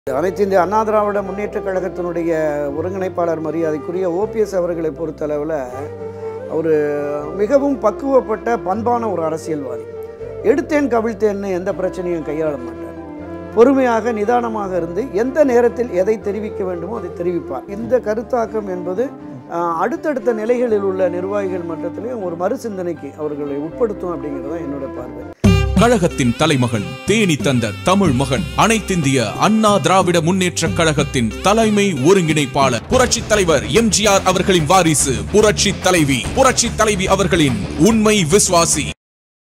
அனைத்து இந்திய அண்ணா திராவிட முன்னேற்ற கழகத்தினுடைய ஒருங்கிணைப்பாளர் மரியாதைக்குரிய ஓபிஎஸ் அவர்களை பொறுத்தளவில் அவர் மிகவும் பக்குவப்பட்ட பண்பான ஒரு அரசியல்வாதி எடுத்தேன் கவிழ்த்தேன்னு எந்த பிரச்சனையும் கையாள மாட்டார் பொறுமையாக நிதானமாக இருந்து எந்த நேரத்தில் எதை தெரிவிக்க வேண்டுமோ அதை தெரிவிப்பார் இந்த கருத்தாக்கம் என்பது ஆஹ், அடுத்தடுத்த நிலைகளில் உள்ள நிர்வாகிகள் மட்டத்திலையும் ஒரு மறுசிந்தனைக்கு அவர்களை உட்படுத்தும் அப்படிங்கிறது தான் என்னோட பார்வை கழகத்தின் தலைமகன் தேனி தந்த தமிழ் மகன் அனைத்திந்திய அண்ணா திராவிட முன்னேற்ற கழகத்தின் தலைமை ஒருங்கிணைப்பாளர் புரட்சி தலைவர் எம்ஜிஆர் அவர்களின் வாரிசு புரட்சி தலைவி புரட்சி தலைவி அவர்களின் உண்மை விசுவாசி